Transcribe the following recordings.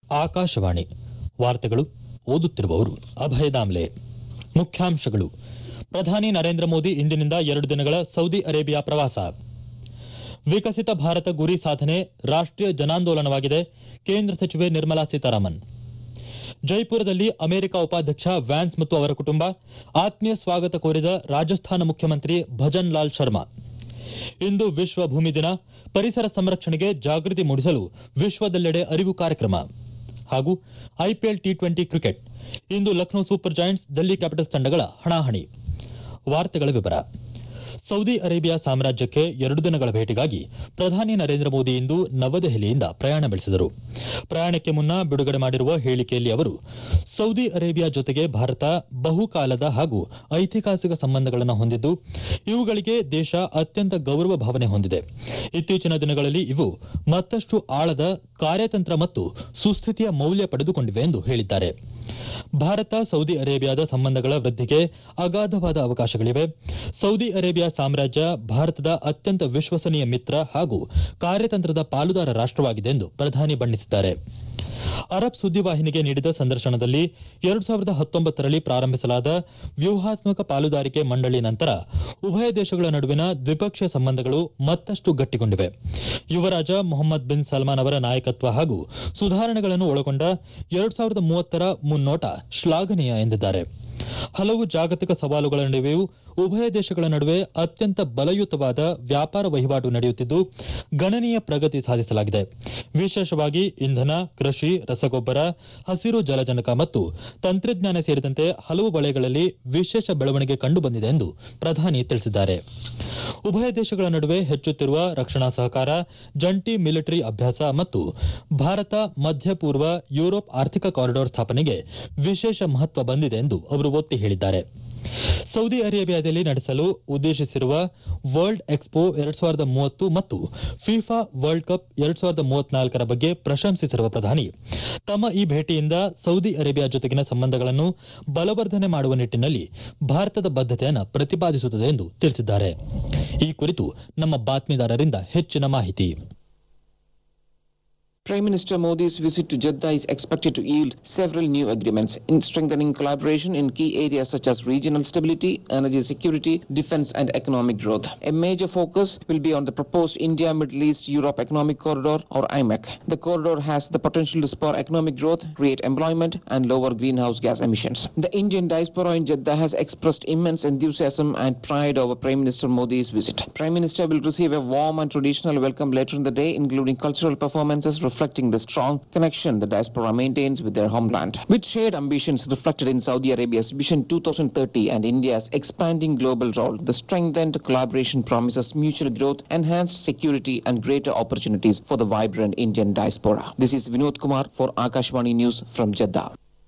ಆಕಾಶವಾಣಿ ವಾರ್ತೆಗಳು ಓದುತ್ತಿರುವವರು ಅಭಯ ದಾಮ್ಲೆ ಮುಖ್ಯಾಂಶಗಳು ಪ್ರಧಾನಿ ನರೇಂದ್ರ ಮೋದಿ ಇಂದಿನಿಂದ ಎರಡು ದಿನಗಳ ಸೌದಿ ಅರೇಬಿಯಾ ಪ್ರವಾಸ ವಿಕಸಿತ ಭಾರತ ಗುರಿ ಸಾಧನೆ ರಾಷ್ಟೀಯ ಜನಾಂದೋಲನವಾಗಿದೆ ಕೇಂದ್ರ ಸಚಿವೆ ನಿರ್ಮಲಾ ಸೀತಾರಾಮನ್ ಜೈಪುರದಲ್ಲಿ ಅಮೆರಿಕ ಉಪಾಧ್ಯಕ್ಷ ವ್ಯಾನ್ಸ್ ಮತ್ತು ಅವರ ಕುಟುಂಬ ಆತ್ಮೀಯ ಸ್ವಾಗತ ಕೋರಿದ ರಾಜಸ್ಥಾನ ಮುಖ್ಯಮಂತ್ರಿ ಭಜನ್ ಲಾಲ್ ಶರ್ಮಾ ಇಂದು ವಿಶ್ವ ಭೂಮಿ ದಿನ ಪರಿಸರ ಸಂರಕ್ಷಣೆಗೆ ಜಾಗೃತಿ ಮೂಡಿಸಲು ವಿಶ್ವದೆಲ್ಲೆಡೆ ಅರಿವು ಕಾರ್ಯಕ್ರಮ ಹಾಗೂ ಐಪಿಎಲ್ ಟಿ ಟ್ವೆಂಟಿ ಕ್ರಿಕೆಟ್ ಇಂದು Lucknow super giants Delhi capitals ತಂಡಗಳ ಹಣಾಹಣಿ ವಾರ್ತೆಗಳ ವಿವರ ಸೌದಿ ಅರೇಬಿಯಾ ಸಾಮ್ರಾಜ್ಯಕ್ಕೆ ಎರಡು ದಿನಗಳ ಭೇಟಿಗಾಗಿ ಪ್ರಧಾನಿ ನರೇಂದ್ರ ಮೋದಿ ಇಂದು ನವದೆಹಲಿಯಿಂದ ಪ್ರಯಾಣ ಬೆಳೆಸಿದರು ಪ್ರಯಾಣಕ್ಕೆ ಮುನ್ನ ಬಿಡುಗಡೆ ಮಾಡಿರುವ ಹೇಳಿಕೆಯಲ್ಲಿ ಅವರು ಸೌದಿ ಅರೇಬಿಯಾ ಜೊತೆಗೆ ಭಾರತ ಬಹುಕಾಲದ ಹಾಗೂ ಐತಿಹಾಸಿಕ ಸಂಬಂಧಗಳನ್ನು ಹೊಂದಿದ್ದು ಇವುಗಳಿಗೆ ದೇಶ ಅತ್ಯಂತ ಗೌರವ ಭಾವನೆ ಹೊಂದಿದೆ ಇತ್ತೀಚಿನ ದಿನಗಳಲ್ಲಿ ಇವು ಮತ್ತಷ್ಟು ಆಳದ ಕಾರ್ಯತಂತ್ರ ಮತ್ತು ಸುಸ್ಥಿತಿಯ ಮೌಲ್ಯ ಪಡೆದುಕೊಂಡಿವೆ ಎಂದು ಹೇಳಿದ್ದಾರೆ ಭಾರತ ಸೌದಿ ಅರೇಬಿಯಾದ ಸಂಬಂಧಗಳ ವೃದ್ಧಿಗೆ ಅಗಾಧವಾದ ಅವಕಾಶಗಳಿವೆ ಸೌದಿ ಅರೇಬಿಯಾ ಸಾಮ್ರಾಜ್ಯ ಭಾರತದ ಅತ್ಯಂತ ವಿಶ್ವಸನೀಯ ಮಿತ್ರ ಹಾಗೂ ಕಾರ್ಯತಂತ್ರದ ಪಾಲುದಾರ ರಾಷ್ಟವಾಗಿದೆ ಎಂದು ಪ್ರಧಾನಿ ಬಣ್ಣಿಸಿದ್ದಾರೆ ಅರಬ್ ಸುದ್ದಿವಾಹಿನಿಗೆ ನೀಡಿದ ಸಂದರ್ಶನದಲ್ಲಿ ಎರಡು ಸಾವಿರದ ಹತ್ತೊಂಬತ್ತರಲ್ಲಿ ಪ್ರಾರಂಭಿಸಲಾದ ವ್ಯೂಹಾತ್ಮಕ ಪಾಲುದಾರಿಕೆ ಮಂಡಳಿ ನಂತರ ಉಭಯ ದೇಶಗಳ ನಡುವಿನ ದ್ವಿಪಕ್ಷೀಯ ಸಂಬಂಧಗಳು ಮತ್ತಷ್ಟು ಗಟ್ಟಿಗೊಂಡಿವೆ ಯುವರಾಜ ಮೊಹಮ್ಮದ್ ಬಿನ್ ಸಲ್ಮಾನ್ ಅವರ ನಾಯಕತ್ವ ಹಾಗೂ ಸುಧಾರಣೆಗಳನ್ನು ಒಳಗೊಂಡ ಎರಡು ಸಾವಿರದ ಮೂವತ್ತರ ಮುನ್ನೋಟ ಶ್ಲಾಘನೀಯ ಎಂದಿದ್ದಾರೆ ಹಲವು ಜಾಗತಿಕ ಸವಾಲುಗಳ ನಡುವೆಯೂ ಉಭಯ ದೇಶಗಳ ನಡುವೆ ಅತ್ಯಂತ ಬಲಯುತವಾದ ವ್ಯಾಪಾರ ವಹಿವಾಟು ನಡೆಯುತ್ತಿದ್ದು ಗಣನೀಯ ಪ್ರಗತಿ ಸಾಧಿಸಲಾಗಿದೆ ವಿಶೇಷವಾಗಿ ಇಂಧನ ಕೃಷಿ ರಸಗೊಬ್ಬರ ಹಸಿರು ಜಲಜನಕ ಮತ್ತು ತಂತ್ರಜ್ಞಾನ ಸೇರಿದಂತೆ ಹಲವು ವಲಯಗಳಲ್ಲಿ ವಿಶೇಷ ಬೆಳವಣಿಗೆ ಕಂಡುಬಂದಿದೆ ಎಂದು ಪ್ರಧಾನಿ ತಿಳಿಸಿದ್ದಾರೆ ಉಭಯ ದೇಶಗಳ ನಡುವೆ ಹೆಚ್ಚುತ್ತಿರುವ ರಕ್ಷಣಾ ಸಹಕಾರ ಜಂಟಿ ಮಿಲಿಟರಿ ಅಭ್ಯಾಸ ಮತ್ತು ಭಾರತ ಮಧ್ಯಪೂರ್ವ ಯುರೋಪ್ ಆರ್ಥಿಕ ಕಾರಿಡಾರ್ ಸ್ಥಾಪನೆಗೆ ವಿಶೇಷ ಮಹತ್ವ ಬಂದಿದೆ ಎಂದು ಅವರು ಒತ್ತಿ ಹೇಳಿದ್ದಾರೆ ಸೌದಿ ಅರೇಬಿಯಾದಲ್ಲಿ ನಡೆಸಲು ಉದ್ದೇಶಿಸಿರುವ ವರ್ಲ್ಡ್ ಎಕ್ಸ್ಪೋ ಎರಡ್ ಸಾವಿರದ ಮೂವತ್ತು ಮತ್ತು ಫಿಫಾ ವರ್ಲ್ಡ್ ಕಪ್ ಎರಡ್ ಸಾವಿರದ ಮೂವತ್ನಾಲ್ಕರ ಬಗ್ಗೆ ಪ್ರಶಂಸಿಸಿರುವ ಪ್ರಧಾನಿ ತಮ್ಮ ಈ ಭೇಟಿಯಿಂದ ಸೌದಿ ಅರೇಬಿಯಾ ಜೊತೆಗಿನ ಸಂಬಂಧಗಳನ್ನು ಬಲವರ್ಧನೆ ಮಾಡುವ ನಿಟ್ಟಿನಲ್ಲಿ ಭಾರತದ ಬದ್ಧತೆಯನ್ನು ಪ್ರತಿಪಾದಿಸುತ್ತದೆ ಎಂದು ತಿಳಿಸಿದ್ದಾರೆ ಈ ಕುರಿತು ನಮ್ಮ ಬಾತ್ಮೀದಾರರಿಂದ ಹೆಚ್ಚಿನ ಮಾಹಿತಿ Prime Minister Modi's visit to Jeddah is expected to yield several new agreements in strengthening collaboration in key areas such as regional stability, energy security, defense and economic growth. A major focus will be on the proposed India-Middle East-Europe Economic Corridor or IMEC. The corridor has the potential to spur economic growth, create employment and lower greenhouse gas emissions. The Indian diaspora in Jeddah has expressed immense enthusiasm and pride over Prime Minister Modi's visit. Prime Minister will receive a warm and traditional welcome later in the day, including cultural performances reflecting the strong connection the diaspora maintains with their homeland. With shared ambitions reflected in Saudi Arabia's Vision 2030 and India's expanding global role, the strengthened collaboration promises mutual growth, enhanced security and greater opportunities for the vibrant Indian diaspora. This is Vinod Kumar for Akashvani News from Jeddah.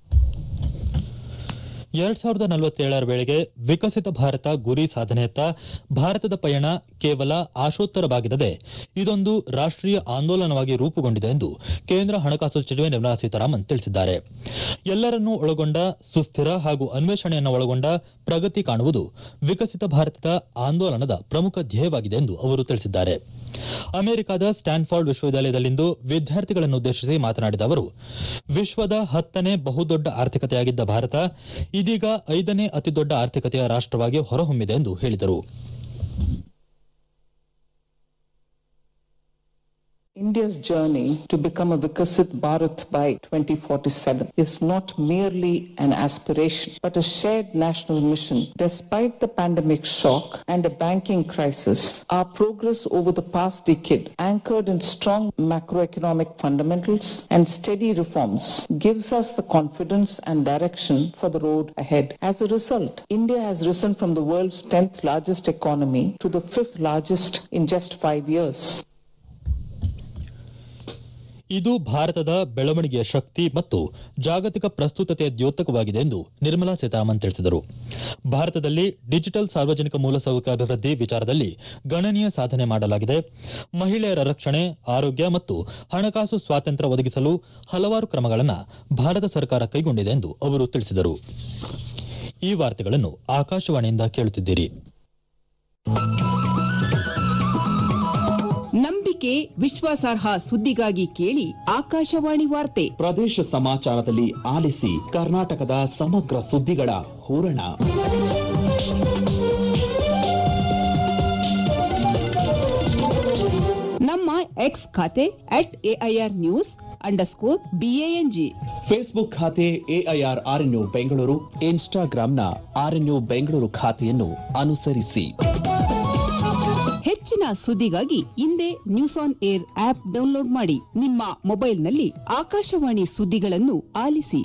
ಎರಡ್ ಸಾವಿರದ ನಲವತ್ತೇಳರ ವೇಳೆಗೆ ವಿಕಸಿತ ಭಾರತ ಗುರಿ ಸಾಧನೆಯತ್ತ ಭಾರತದ ಪಯಣ ಕೇವಲ ಆಶೋತ್ತರವಾಗಿರದೆ ಇದೊಂದು ರಾಷ್ಟೀಯ ಆಂದೋಲನವಾಗಿ ರೂಪುಗೊಂಡಿದೆ ಎಂದು ಕೇಂದ್ರ ಹಣಕಾಸು ಸಚಿವೆ ನಿರ್ಮಲಾ ಸೀತಾರಾಮನ್ ತಿಳಿಸಿದ್ದಾರೆ ಎಲ್ಲರನ್ನೂ ಒಳಗೊಂಡ ಸುಸ್ಥಿರ ಹಾಗೂ ಅನ್ವೇಷಣೆಯನ್ನು ಒಳಗೊಂಡ ಪ್ರಗತಿ ಕಾಣುವುದು ವಿಕಸಿತ ಭಾರತದ ಆಂದೋಲನದ ಪ್ರಮುಖ ಧ್ಯೇಯವಾಗಿದೆ ಎಂದು ಅವರು ತಿಳಿಸಿದ್ದಾರೆ ಅಮೆರಿಕದ ಸ್ಟ್ಯಾನ್ಫೋರ್ಡ್ ವಿಶ್ವವಿದ್ಯಾಲಯದಲ್ಲಿಂದು ವಿದ್ಯಾರ್ಥಿಗಳನ್ನುದ್ದೇಶಿಸಿ ಮಾತನಾಡಿದ ಅವರು ವಿಶ್ವದ ಹತ್ತನೇ ಬಹುದೊಡ್ಡ ಆರ್ಥಿಕತೆಯಾಗಿದ್ದ ಭಾರತ ಇದೀಗ ಐದನೇ ಅತಿದೊಡ್ಡ ಆರ್ಥಿಕತೆಯ ರಾಷ್ಟವಾಗಿ ಹೊರಹೊಮ್ಮಿದೆ ಎಂದು ಹೇಳಿದರು India's journey to become a Vikasit Bharat by 2047 is not merely an aspiration, but a shared national mission. Despite the pandemic shock and a banking crisis, our progress over the past decade, anchored in strong macroeconomic fundamentals and steady reforms, gives us the confidence and direction for the road ahead. As a result, India has risen from the world's 10th largest economy to the fifth largest in just five years. ಇದು ಭಾರತದ ಬೆಳವಣಿಗೆಯ ಶಕ್ತಿ ಮತ್ತು ಜಾಗತಿಕ ಪ್ರಸ್ತುತತೆಯ ದ್ಯೋತಕವಾಗಿದೆ ಎಂದು ನಿರ್ಮಲಾ ಸೀತಾರಾಮನ್ ತಿಳಿಸಿದರು ಭಾರತದಲ್ಲಿ digital ಸಾರ್ವಜನಿಕ ಮೂಲಸೌಕರ್ಯ ಅಭಿವೃದ್ಧಿ ವಿಚಾರದಲ್ಲಿ ಗಣನೀಯ ಸಾಧನೆ ಮಾಡಲಾಗಿದೆ ಮಹಿಳೆಯರ ರಕ್ಷಣೆ ಆರೋಗ್ಯ ಮತ್ತು ಹಣಕಾಸು ಸ್ವಾತಂತ್ರ್ಯ ಒದಗಿಸಲು ಹಲವಾರು ಕ್ರಮಗಳನ್ನು ಭಾರತ ಸರ್ಕಾರ ಕೈಗೊಂಡಿದೆ ಎಂದು ಅವರು ತಿಳಿಸಿದರು ಈ ವಾರ್ತೆಗಳನ್ನು ಆಕಾಶವಾಣಿಯಿಂದ ಕೇಳುತ್ತಿದ್ದೀರಿ ನಂಬಿಕೆ ವಿಶ್ವಾಸಾರ್ಹ ಸುದ್ದಿಗಾಗಿ ಕೇಳಿ ಆಕಾಶವಾಣಿ ವಾರ್ತೆ ಪ್ರದೇಶ ಸಮಾಚಾರದಲ್ಲಿ ಆಲಿಸಿ ಕರ್ನಾಟಕದ ಸಮಗ್ರ ಸುದ್ದಿಗಳ ಹೂರಣ ನಮ್ಮ ಎಕ್ಸ್ ಖಾತೆ at AIR news underscore BANG Facebook ಖಾತೆ ಎಐಆರ್ ಆರ್ಎನ್ಯು ಬೆಂಗಳೂರು ಇನ್ಸ್ಟಾಗ್ರಾಂನ ಆರ್ಎನ್ಯು ಬೆಂಗಳೂರು ಖಾತೆಯನ್ನು ಅನುಸರಿಸಿ ಹೆಚ್ಚಿನ ಸುದ್ದಿಗಾಗಿ ಹಿಂದೆ news on air app download ಮಾಡಿ ನಿಮ್ಮ ಮೊಬೈಲ್ನಲ್ಲಿ ಆಕಾಶವಾಣಿ ಸುದ್ದಿಗಳನ್ನು ಆಲಿಸಿ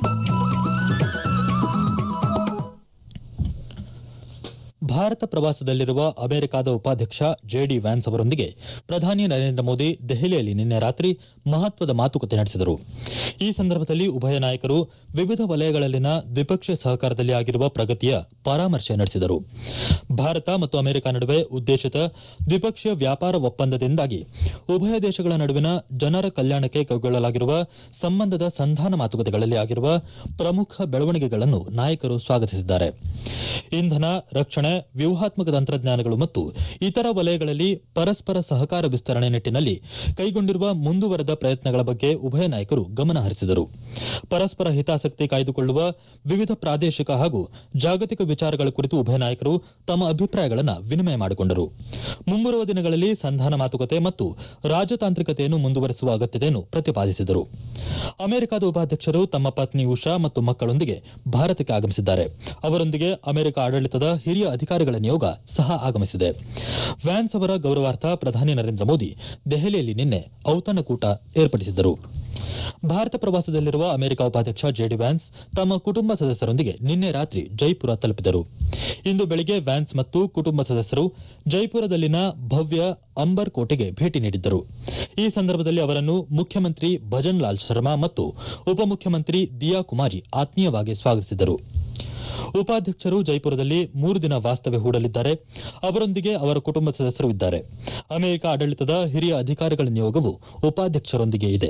ಭಾರತ ಪ್ರವಾಸದಲ್ಲಿರುವ ಅಮೆರಿಕದ ಉಪಾಧ್ಯಕ್ಷ ಜೆಡಿ ವ್ಯಾನ್ಸ್ ಅವರೊಂದಿಗೆ ಪ್ರಧಾನಿ ನರೇಂದ್ರ ಮೋದಿ ದೆಹಲಿಯಲ್ಲಿ ನಿನ್ನೆ ರಾತ್ರಿ ಮಹತ್ವದ ಮಾತುಕತೆ ನಡೆಸಿದರು ಈ ಸಂದರ್ಭದಲ್ಲಿ ಉಭಯ ನಾಯಕರು ವಿವಿಧ ವಲಯಗಳಲ್ಲಿನ ದ್ವಿಪಕ್ಷೀಯ ಸಹಕಾರದಲ್ಲಿ ಆಗಿರುವ ಪ್ರಗತಿಯ ಪರಾಮರ್ಶೆ ನಡೆಸಿದರು ಭಾರತ ಮತ್ತು ಅಮೆರಿಕ ನಡುವೆ ಉದ್ದೇಶಿತ ದ್ವಿಪಕ್ಷೀಯ ವ್ಯಾಪಾರ ಒಪ್ಪಂದದಿಂದಾಗಿ ಉಭಯ ದೇಶಗಳ ನಡುವಿನ ಜನರ ಕಲ್ಯಾಣಕ್ಕೆ ಕೈಗೊಳ್ಳಲಾಗಿರುವ ಸಂಬಂಧದ ಸಂಧಾನ ಮಾತುಕತೆಗಳಲ್ಲಿ ಆಗಿರುವ ಪ್ರಮುಖ ಬೆಳವಣಿಗೆಗಳನ್ನು ನಾಯಕರು ಸ್ವಾಗತಿಸಿದ್ದಾರೆ ಇಂಧನ ರಕ್ಷಣೆ ವ್ಯೂಹಾತ್ಮಕ ತಂತ್ರಜ್ಞಾನಗಳು ಮತ್ತು ಇತರ ವಲಯಗಳಲ್ಲಿ ಪರಸ್ಪರ ಸಹಕಾರ ವಿಸ್ತರಣೆ ನಿಟ್ಟಿನಲ್ಲಿ ಕೈಗೊಂಡಿರುವ ಮುಂದುವರೆದ ಪ್ರಯತ್ನಗಳ ಬಗ್ಗೆ ಉಭಯ ನಾಯಕರು ಗಮನ ಹರಿಸಿದರು ಪರಸ್ಪರ ಹಿತಾಸಕ್ತಿ ಕಾಯ್ದುಕೊಳ್ಳುವ ವಿವಿಧ ಪ್ರಾದೇಶಿಕ ಹಾಗೂ ಜಾಗತಿಕ ವಿಚಾರಗಳ ಕುರಿತು ಉಭಯ ನಾಯಕರು ತಮ್ಮ ಅಭಿಪ್ರಾಯಗಳನ್ನು ವಿನಿಮಯ ಮಾಡಿಕೊಂಡರು ಮುಂಬರುವ ದಿನಗಳಲ್ಲಿ ಸಂಧಾನ ಮಾತುಕತೆ ಮತ್ತು ರಾಜತಾಂತ್ರಿಕತೆಯನ್ನು ಮುಂದುವರೆಸುವ ಅಗತ್ಯತೆಯನ್ನು ಪ್ರತಿಪಾದಿಸಿದರು ಅಮೆರಿಕದ ಉಪಾಧ್ಯಕ್ಷರು ತಮ್ಮ ಪತ್ನಿ ಉಷಾ ಮತ್ತು ಮಕ್ಕಳೊಂದಿಗೆ ಭಾರತಕ್ಕೆ ಆಗಮಿಸಿದ್ದಾರೆ ಅವರೊಂದಿಗೆ ಅಮೆರಿಕ ಆಡಳಿತದ ಹಿರಿಯ ಅಧಿಕಾರಿಗಳ ನಿಯೋಗ ಸಹ ಆಗಮಿಸಿದೆ ವ್ಯಾನ್ಸ್ ಅವರ ಗೌರವಾರ್ಥ ಪ್ರಧಾನಿ ನರೇಂದ್ರ ಮೋದಿ ದೆಹಲಿಯಲ್ಲಿ ನಿನ್ನೆ ಔತಣಕೂಟ ಏರ್ಪಡಿಸಿದ್ದರು ಭಾರತ ಪ್ರವಾಸದಲ್ಲಿರುವ ಅಮೆರಿಕ ಉಪಾಧ್ಯಕ್ಷ ಜೆಡಿ ವ್ಯಾನ್ಸ್ ತಮ್ಮ ಕುಟುಂಬ ಸದಸ್ಯರೊಂದಿಗೆ ನಿನ್ನೆ ರಾತ್ರಿ ಜೈಪುರ ತಲುಪಿದರು ಇಂದು ಬೆಳಿಗ್ಗೆ ವ್ಯಾನ್ಸ್ ಮತ್ತು ಕುಟುಂಬ ಸದಸ್ಯರು ಜೈಪುರದಲ್ಲಿನ ಭವ್ಯ ಅಂಬರ್ ಕೋಟೆಗೆ ಭೇಟಿ ನೀಡಿದ್ದರು ಈ ಸಂದರ್ಭದಲ್ಲಿ ಅವರನ್ನು ಮುಖ್ಯಮಂತ್ರಿ ಭಜನ್ ಲಾಲ್ ಶರ್ಮಾ ಮತ್ತು ಉಪಮುಖ್ಯಮಂತ್ರಿ ದಿಯಾ ಕುಮಾರಿ ಆತ್ಮೀಯವಾಗಿ ಸ್ವಾಗತಿಸಿದರು ಉಪಾಧ್ಯಕ್ಷರು ಜೈಪುರದಲ್ಲಿ ಮೂರು ದಿನ ವಾಸ್ತವ್ಯ ಹೂಡಲಿದ್ದಾರೆ ಅವರೊಂದಿಗೆ ಅವರ ಕುಟುಂಬ ಸದಸ್ಯರು ಇದ್ದಾರೆ ಅಮೆರಿಕ ಆಡಳಿತದ ಹಿರಿಯ ಅಧಿಕಾರಿಗಳ ನಿಯೋಗವು ಉಪಾಧ್ಯಕ್ಷರೊಂದಿಗೆ ಇದೆ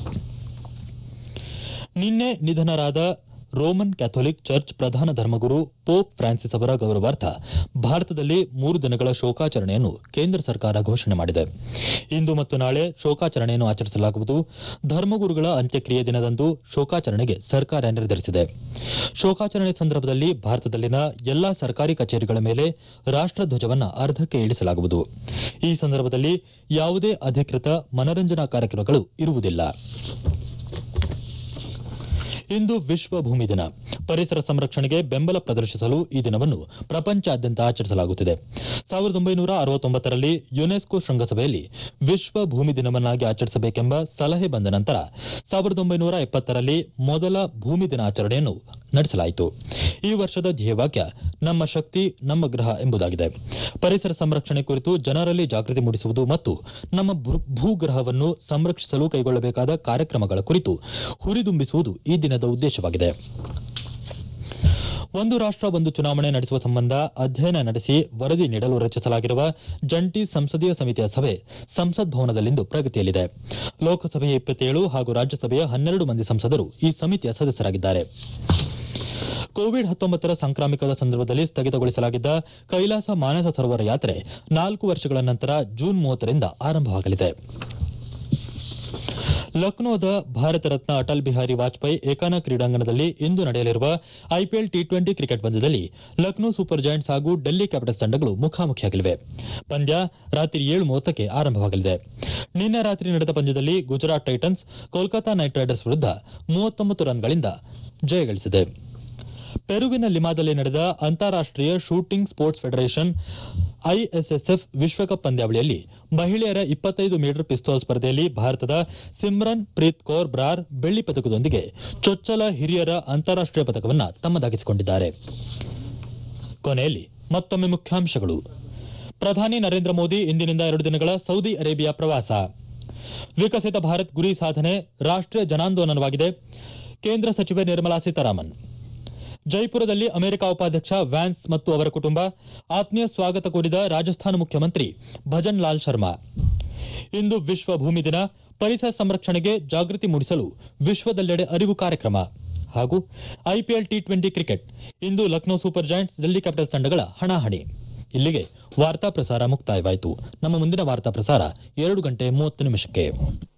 ನಿನ್ನೆ ನಿಧನರಾದ ರೋಮನ್ ಕ್ಯಾಥೋಲಿಕ್ ಚರ್ಚ್ ಪ್ರಧಾನ ಧರ್ಮಗುರು ಪೋಪ್ ಫ್ರಾನ್ಸಿಸ್ ಅವರ ಗೌರವಾರ್ಥ ಭಾರತದಲ್ಲಿ ಮೂರು ದಿನಗಳ ಶೋಕಾಚರಣೆಯನ್ನು ಕೇಂದ್ರ ಸರ್ಕಾರ ಘೋಷಣೆ ಮಾಡಿದೆ ಇಂದು ಮತ್ತು ನಾಳೆ ಶೋಕಾಚರಣೆಯನ್ನು ಆಚರಿಸಲಾಗುವುದು ಧರ್ಮಗುರುಗಳ ಅಂತ್ಯಕ್ರಿಯೆ ದಿನದಂದು ಶೋಕಾಚರಣೆಗೆ ಸರ್ಕಾರ ನಿರ್ಧರಿಸಿದೆ ಶೋಕಾಚರಣೆ ಸಂದರ್ಭದಲ್ಲಿ ಭಾರತದಲ್ಲಿನ ಎಲ್ಲಾ ಸರ್ಕಾರಿ ಕಚೇರಿಗಳ ಮೇಲೆ ರಾಷ್ಟ್ರಧ್ವಜವನ್ನು ಅರ್ಧಕ್ಕೆ ಇಳಿಸಲಾಗುವುದು ಈ ಸಂದರ್ಭದಲ್ಲಿ ಯಾವುದೇ ಅಧಿಕೃತ ಮನರಂಜನಾ ಕಾರ್ಯಕ್ರಮಗಳು ಇರುವುದಿಲ್ಲ ಇಂದು ವಿಶ್ವ ಭೂಮಿ ದಿನ ಪರಿಸರ ಸಂರಕ್ಷಣೆಗೆ ಬೆಂಬಲ ಪ್ರದರ್ಶಿಸಲು ಈ ದಿನವನ್ನು ಪ್ರಪಂಚಾದ್ಯಂತ ಆಚರಿಸಲಾಗುತ್ತಿದೆ ಸಾವಿರದ ಒಂಬೈನೂರ ಅರವತ್ತೊಂಬತ್ತರಲ್ಲಿ ಯುನೆಸ್ಕೋ ಶೃಂಗಸಭೆಯಲ್ಲಿ ವಿಶ್ವ ಭೂಮಿ ದಿನವನ್ನಾಗಿ ಆಚರಿಸಬೇಕೆಂಬ ಸಲಹೆ ಬಂದ ನಂತರ ಸಾವಿರದ ಒಂಬೈನೂರ ಎಪ್ಪತ್ತರಲ್ಲಿ ಮೊದಲ ಭೂಮಿ ದಿನಾಚರಣೆಯನ್ನು ನಡೆಸಲಾಯಿತು ಈ ವರ್ಷದ ಧ್ಯೇಯವಾಕ್ಯ ನಮ್ಮ ಶಕ್ತಿ ನಮ್ಮ ಗ್ರಹ ಎಂಬುದಾಗಿದೆ ಪರಿಸರ ಸಂರಕ್ಷಣೆ ಕುರಿತು ಜನರಲ್ಲಿ ಜಾಗೃತಿ ಮೂಡಿಸುವುದು ಮತ್ತು ನಮ್ಮ ಭೂ- ಭೂಗ್ರಹವನ್ನು ಸಂರಕ್ಷಿಸಲು ಕೈಗೊಳ್ಳಬೇಕಾದ ಕಾರ್ಯಕ್ರಮಗಳ ಕುರಿತು ಹುರಿದುಂಬಿಸುವುದು ಈ ದಿನದ ಉದ್ದೇಶವಾಗಿದೆ ಒಂದು ರಾಷ್ಟ್ರ ಒಂದು ಚುನಾವಣೆ ನಡೆಸುವ ಸಂಬಂಧ ಅಧ್ಯಯನ ನಡೆಸಿ ವರದಿ ನೀಡಲು ರಚಿಸಲಾಗಿರುವ ಜಂಟಿ ಸಂಸದೀಯ ಸಮಿತಿಯ ಸಭೆ ಸಂಸತ್ ಭವನದಲ್ಲಿಂದು ಪ್ರಗತಿಯಲ್ಲಿದೆ ಲೋಕಸಭೆಯ ಇಪ್ಪತ್ತೇಳು ಹಾಗೂ ರಾಜ್ಯಸಭೆಯ ಹನ್ನೆರಡು ಮಂದಿ ಸಂಸದರು ಈ ಸಮಿತಿಯ ಸದಸ್ಯರಾಗಿದ್ದಾರೆ ಕೋವಿಡ್ ಹತ್ತೊಂಬತ್ತರ ಸಾಂಕ್ರಾಮಿಕದ ಸಂದರ್ಭದಲ್ಲಿ ಸ್ಥಗಿತಗೊಳಿಸಲಾಗಿದ್ದ ಕೈಲಾಸ ಮಾನಸ ಸರೋವರ ಯಾತ್ರೆ ನಾಲ್ಕು ವರ್ಷಗಳ ನಂತರ ಜೂನ್ ಮೂವತ್ತರಿಂದ ಆರಂಭವಾಗಲಿದೆ ಲಕ್ನೋದ ಭಾರತ ರತ್ನ ಅಟಲ್ ಬಿಹಾರಿ ವಾಜಪೇಯಿ ಏಕಾನ ಕ್ರೀಡಾಂಗಣದಲ್ಲಿ ಇಂದು ನಡೆಯಲಿರುವ ಐಪಿಎಲ್ ಟಿ ಟ್ವೆಂಟಿ ಕ್ರಿಕೆಟ್ ಪಂದ್ಯದಲ್ಲಿ ಲಕ್ನೋ ಸೂಪರ್ ಜಾಯಿಂಟ್ಸ್ ಹಾಗೂ ಡೆಲ್ಲಿ ಕ್ಯಾಪಿಟಲ್ಸ್ ತಂಡಗಳು ಮುಖಾಮುಖಿಯಾಗಲಿವೆ ಪಂದ್ಯ ರಾತ್ರಿ ಏಳು ಮೂವತ್ತಕ್ಕೆ ಆರಂಭವಾಗಲಿದೆ ನಿನ್ನೆ ರಾತ್ರಿ ನಡೆದ ಪಂದ್ಯದಲ್ಲಿ Gujarat titans Kolkata knight riders ವಿರುದ್ಧ ಮೂವತ್ತೊಂಬತ್ತು ರನ್ಗಳಿಂದ ಜಯಗಳಿಸಿದೆ ಪೆರುವಿನ ಲಿಮಾದಲ್ಲಿ ನಡೆದ ಅಂತಾರಾಷ್ಟೀಯ ಶೂಟಿಂಗ್ ಸ್ಪೋರ್ಟ್ಸ್ ಫೆಡರೇಷನ್ ಐಎಸ್ಎಸ್ಎಫ್ ವಿಶ್ವಕಪ್ ಪಂದ್ಯಾವಳಿಯಲ್ಲಿ ಮಹಿಳೆಯರ ಇಪ್ಪತ್ತೈದು ಮೀಟರ್ ಪಿಸ್ತೂಲ್ ಸ್ಪರ್ಧೆಯಲ್ಲಿ ಭಾರತದ ಸಿಮ್ರನ್ ಪ್ರೀತ್ ಕೌರ್ ಬ್ರಾರ್ ಬೆಳ್ಳಿ ಪದಕದೊಂದಿಗೆ ಚೊಚ್ಚಲ ಹಿರಿಯರ ಅಂತಾರಾಷ್ಟೀಯ ಪದಕವನ್ನು ತಮ್ಮದಾಗಿಸಿಕೊಂಡಿದ್ದಾರೆ ಕೊನೆಯಲ್ಲಿ ಮತ್ತೊಮ್ಮೆ ಮುಖ್ಯಾಂಶಗಳು ಪ್ರಧಾನಿ ನರೇಂದ್ರ ಮೋದಿ ಇಂದಿನಿಂದ ಎರಡು ದಿನಗಳ ಸೌದಿ ಅರೇಬಿಯಾ ಪ್ರವಾಸ ವಿಕಸಿತ ಭಾರತ್ ಗುರಿ ಸಾಧನೆ ರಾಷ್ಟ್ರೀಯ ಜನಾಂದೋಲನವಾಗಿದೆ ಕೇಂದ್ರ ಸಚಿವೆ ನಿರ್ಮಲಾ ಸೀತಾರಾಮನ್ ಜೈಪುರದಲ್ಲಿ ಅಮೆರಿಕ ಉಪಾಧ್ಯಕ್ಷ ವ್ಯಾನ್ಸ್ ಮತ್ತು ಅವರ ಕುಟುಂಬ ಆತ್ಮೀಯ ಸ್ವಾಗತ ಕೋರಿದ ರಾಜಸ್ಥಾನ ಮುಖ್ಯಮಂತ್ರಿ ಭಜನ್ ಲಾಲ್ ಶರ್ಮಾ ಇಂದು ವಿಶ್ವ ಭೂಮಿ ದಿನ ಪರಿಸರ ಸಂರಕ್ಷಣೆಗೆ ಜಾಗೃತಿ ಮೂಡಿಸಲು ವಿಶ್ವದೆಲ್ಲೆಡೆ ಅರಿವು ಕಾರ್ಯಕ್ರಮ ಹಾಗೂ ಐಪಿಎಲ್ ಟಿ ಟ್ವೆಂಟಿ ಕ್ರಿಕೆಟ್ ಇಂದು Lucknow super giants Delhi capitals ತಂಡಗಳ ಹಣಾಹಣಿ ಇಲ್ಲಿಗೆ ವಾರ್ತಾ ಪ್ರಸಾರ ಮುಕ್ತಾಯವಾಯಿತು ನಮ್ಮ ಮುಂದಿನ ವಾರ್ತಾ ಪ್ರಸಾರ ಎರಡು ಗಂಟೆ ಮೂವತ್ತು ನಿಮಿಷಕ್ಕೆ